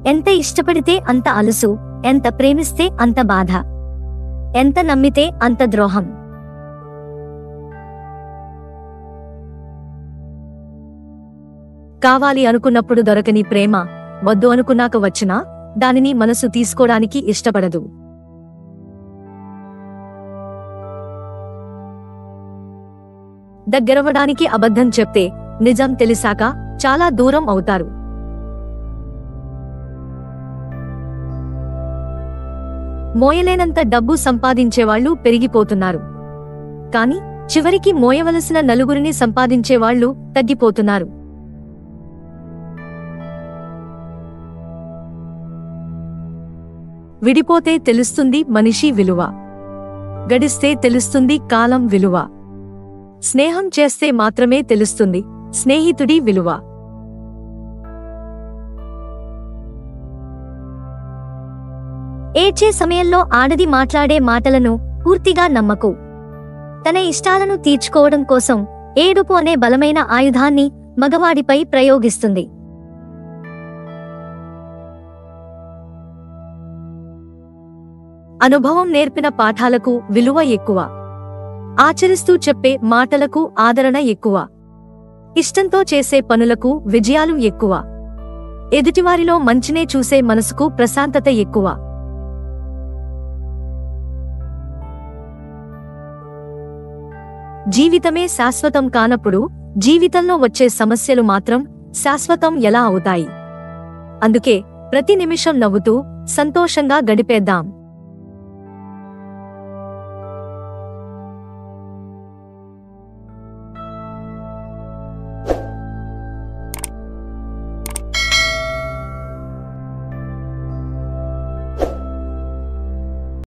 ఎంత ఇష్టపడితే అంత అలుసు ఎంత ప్రేమిస్తే అంత బాధ ఎంత నమ్మితే అంత ద్రోహం కావాలి అనుకున్నప్పుడు దొరకని ప్రేమ వద్దు అనుకున్నాక వచ్చినా దానిని మనసు తీసుకోవడానికి ఇష్టపడదు దగ్గరవడానికి అబద్ధం చెప్తే నిజం తెలిసాక చాలా దూరం అవుతారు మోయలేనంత డబ్బు సంపాదించేవాళ్లు పెరిగిపోతున్నారు కాని చివరికి మోయవలసిన నలుగురిని సంపాదించేవాళ్లు తగ్గిపోతున్నారు విడిపోతే తెలుస్తుంది మనిషి విలువ గడిస్తే తెలుస్తుంది కాలం విలువ స్నేహం చేస్తే మాత్రమే తెలుస్తుంది స్నేహితుడి విలువ ఏడ్చే సమయంలో ఆడది మాట్లాడే మాటలను పూర్తిగా నమ్మకు తన ఇష్టాలను తీర్చుకోవడం కోసం ఏడుపు అనే బలమైన ఆయుధాన్ని మగవాడిపై ప్రయోగిస్తుంది అనుభవం నేర్పిన పాఠాలకు విలువ ఎక్కువ ఆచరిస్తూ చెప్పే మాటలకు ఆదరణ ఎక్కువ ఇష్టంతో చేసే పనులకు విజయాలు ఎక్కువ ఎదుటివారిలో మంచినే చూసే మనసుకు ప్రశాంతత ఎక్కువ జీవితమే శాశ్వతం కానప్పుడు జీవితంలో వచ్చే సమస్యలు మాత్రం శాశ్వతం ఎలా అవుతాయి అందుకే ప్రతి నిమిషం నవ్వుతూ సంతోషంగా గడిపేద్దాం